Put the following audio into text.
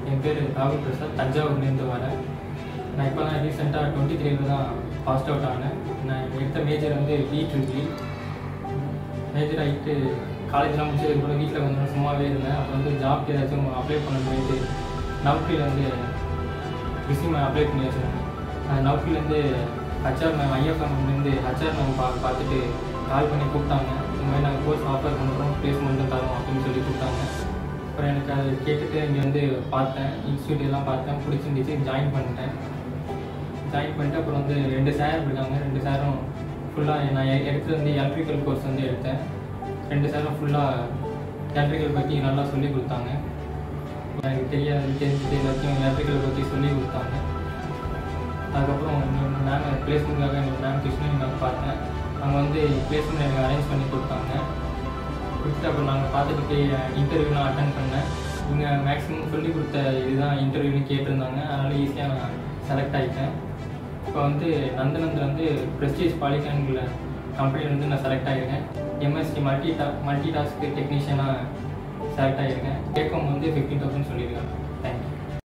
என் பேர் ராகுல் பிரசாத் தஞ்சாவூர்லேருந்து வரேன் நான் இப்போ தான் ரீசெண்டாக டுவெண்ட்டி த்ரீல தான் பாஸ்ட் அவுட் ஆனேன் நான் எடுத்த மேஜர் வந்து பி ட்ரிபிள் மேஜர் ஆகிட்டு காலேஜ்லாம் முடிச்சதுக்கு கூட வீட்டில் கொஞ்சம் சும்மாவே இருந்தேன் அப்புறம் வந்து ஜாப்க்கு ஏதாச்சும் அப்ளை பண்ண போயிட்டு நவுக்கில் வந்து ரிசியூம் அப்ளை பண்ணி வச்சுருந்தேன் நவுக்கிலேருந்து ஹச்ஆர் மேம் ஐஎஃப்எம்லேருந்து ஹச்ஆர் மேம் பா பார்த்துட்டு கால் பண்ணி கூப்பிட்டாங்க இந்த மாதிரி நாங்கள் கோர்ஸ் ஆஃபர் பண்ணுறோம் ப்ளேஸ்மெண்ட்டும் தரோம் அப்படின்னு சொல்லி கூப்பிட்டாங்க அப்புறம் எனக்கு அதை கேட்டுட்டு இங்கே வந்து பார்த்தேன் இன்ஸ்டியூட் எல்லாம் பார்த்தேன் பிடிச்சிருந்துச்சு ஜாயின் பண்ணிட்டேன் ஜாயின் பண்ணிட்டு அப்புறம் வந்து ரெண்டு சார் இருக்காங்க ரெண்டு சாரும் ஃபுல்லாக நான் எ- எடுத்தது வந்து எலக்ட்ரிக்கல் கோர்ஸ் வந்து எடுத்தேன் ரெண்டு சாரும் ஃபுல்லாக எலக்ட்ரிக்கல் பற்றி நல்லா சொல்லி கொடுத்தாங்க எனக்கு தெரியாது தெரிஞ்சது எல்லாத்தையும் எலக்ட்ரிக்கல் பற்றி சொல்லி கொடுத்தாங்க அதுக்கப்புறம் இன்னொரு மேம் பிளேஸ்மெண்ட்காக இன்னொரு மேம் கிருஷ்ணன் மேம் பார்த்தேன் அவங்க வந்து பிளேஸ்மெண்ட் எனக்கு அரேஞ்ச் பண்ணி கொடுத்தாங்க கொடுத்துட்டு அப்புறம் நாங்கள் பார்த்துட்டு போய் இன்டர்வியூலாம் அட்டன் பண்ணேன் இவங்க மேக்ஸிமம் சொல்லி கொடுத்த இதுதான் இன்டர்வியூன்னு கேட்டிருந்தாங்க அதனால் ஈஸியாக நான் செலக்ட் ஆகிட்டேன் இப்போ வந்து நந்தனந்தில் வந்து ப்ரெஸ்டீஜ் பாலிகானில் கம்பெனியில் வந்து நான் செலக்ட் ஆகிருக்கேன் எம்எஸ்சி மல்டி டா மல்டி டாஸ்க் டெக்னீஷியனாக செலக்ட் ஆகிருக்கேன் கேட்கும் வந்து ஃபிஃப்டீன் தௌசண்ட் சொல்லியிருக்காங்க தேங்க்யூ